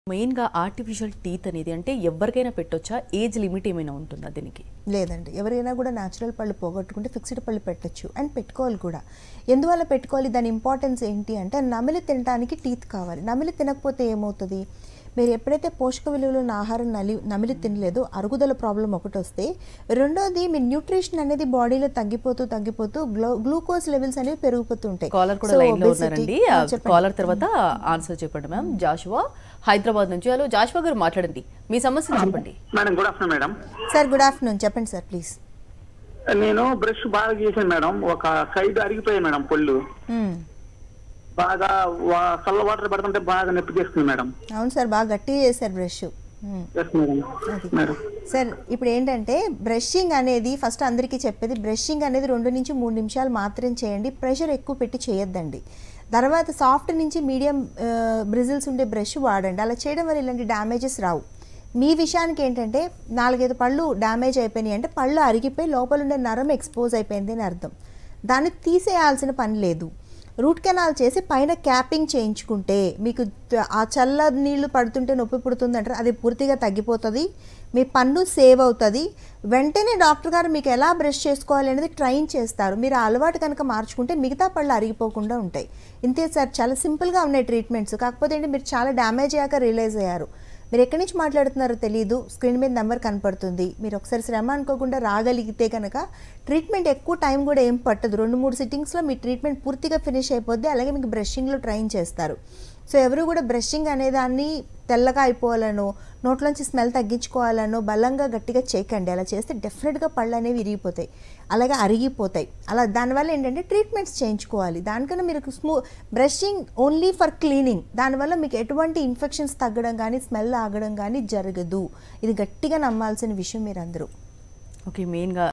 మెయిన్గా artificial teeth అనేది అంటే ఎవరికైనా పెట్టొచ్చా ఏజ్ లిమిట్ ఏమైనా ఉంటుందా దీనికి లేదండి ఎవరైనా కూడా న్యాచురల్ పళ్ళు పోగొట్టుకుంటే ఫిక్స్డ్ పళ్ళు పెట్టొచ్చు అండ్ పెట్టుకోవాలి కూడా ఎందువల్ల పెట్టుకోవాలి దాని ఇంపార్టెన్స్ ఏంటి అంటే నమిలి తినడానికి టీత్ కావాలి నమిలి తినకపోతే ఏమవుతుంది మీరు ఎప్పుడైతే పోషక విలువలు ఉన్న ఆహారం నలి నమిలి తినలేదో అరుగుదల ప్రాబ్లం ఒకటి వస్తే రెండోది మీ న్యూట్రిషన్ అనేది బాడీలో తగ్గిపోతూ తగ్గిపోతూ గ్లో గ్లూకోజ్ లెవెల్స్ అనేవి పెరుగుతుంటాయి కాలర్ కూడా So, లైన్ లో obesity- ఉన్నారండి ఆ, చెప్పండి. కాలర్ తర్వాత ఆన్సర్ చెప్పండి మ్యామ్ జాషువా హైదరాబాద్ నుంచి హలో జాషువా గారు మాట్లాడండి మీ సమస్యను చెప్పండి madam good afternoon madam sir good afternoon చెప్పండి సార్ ప్లీజ్ నేను బ్రష్ బాగా చేశాను మేడం ఒక సైడ్ అరిగిపోయాయి మేడం పళ్ళు బాగా వా- చల్ల వాటర్ పడుతుంటే బాగా నొప్పి చేస్తుంది మేడం అవును సార్ బాగా గట్టిగా చేశారు brush yes madam madam sir ఇప్పుడు ఏంటంటే బ్రషింగ్ అనేది ఫస్ట్ అందరికీ చెప్పేది బ్రషింగ్ అనేది రెండు నుంచి మూడు నిమిషాలు మాత్రం చేయండి ప్రెషర్ ఎక్కువ పెట్టి చేయొద్దండి తర్వాత సాఫ్ట్ నుంచి మీడియం బ్రిజిల్స్ ఉండే బ్రష్ వాడండి అలా చేయడం వల్ల ఇలాంటి డ్యామేజెస్ రావు మీ విషయానికి ఏంటంటే నాలుగైదు పళ్ళు డ్యామేజ్ అయిపోయినాయి అంటే పళ్ళు అరిగిపోయి లోపల ఉండే నరం ఎక్స్పోజ్ అయిపోయింది అని అర్థం దాన్ని తీసేయాల్సిన పని లేదు రూట్ కెనాల్ చేసి పైన క్యాపింగ్ చేయించుకుంటే మీకు త- ఆ చల్ల నీళ్లు పడుతుంటే నొప్పి పుడుతుంది అంటారు అది పూర్తిగా తగ్గిపోతుంది మీ పన్ను సేవ్ అవుతుంది వెంటనే డాక్టర్ గారు మీకు ఎలా బ్రష్ చేసుకోవాలి అనేది ట్రైన్ చేస్తారు మీరు ఆ అలవాటు కనుక మార్చుకుంటే మిగతా పళ్ళు అరిగిపోకుండా ఉంటాయి ఇంతే సార్ చాలా సింపుల్గా ఉన్నాయి ట్రీట్మెంట్స్ కాకపోతే ఏంటి మీరు చాలా డ్యామేజ్ అయ్యాక రియలైజ్ అయ్యారు మీరు ఎక్కడి నుంచి మాట్లాడుతున్నారో తెలియదు స్క్రీన్ మీద నెంబర్ కనపడుతుంది మీరు ఒకసారి శ్రమ అనుకోకుండా రాగలిగితే కనుక ట్రీట్మెంట్ ఎక్కువ టైం కూడా ఏం పట్టదు రెండు మూడు సిట్టింగ్స్లో మీ ట్రీట్మెంట్ పూర్తిగా ఫినిష్ అయిపోద్ది అలాగే మీకు బ్రషింగ్లో ట్రైన్ చేస్తారు సో ఎవరు కూడా బ్రషింగ్ అనేదాన్ని తెల్లగా అయిపోవాలనో నోట్లోంచి స్మెల్ తగ్గించుకోవాలనో బలంగా గట్టిగా చేయకండి అలా చేస్తే డెఫినెట్గా పళ్ళు అనేవి విరిగిపోతాయి అలాగే అరిగిపోతాయి అలా దానివల్ల ఏంటంటే ట్రీట్మెంట్స్ చేయించుకోవాలి దానికన్నా మీరు స్మూ బ్రషింగ్ ఓన్లీ ఫర్ క్లీనింగ్ దానివల్ల మీకు ఎటువంటి ఇన్ఫెక్షన్స్ తగ్గడం కానీ స్మెల్ ఆగడం కానీ జరగదు ఇది గట్టిగా నమ్మాల్సిన విషయం మీరు అందరూ ఓకే మెయిన్గా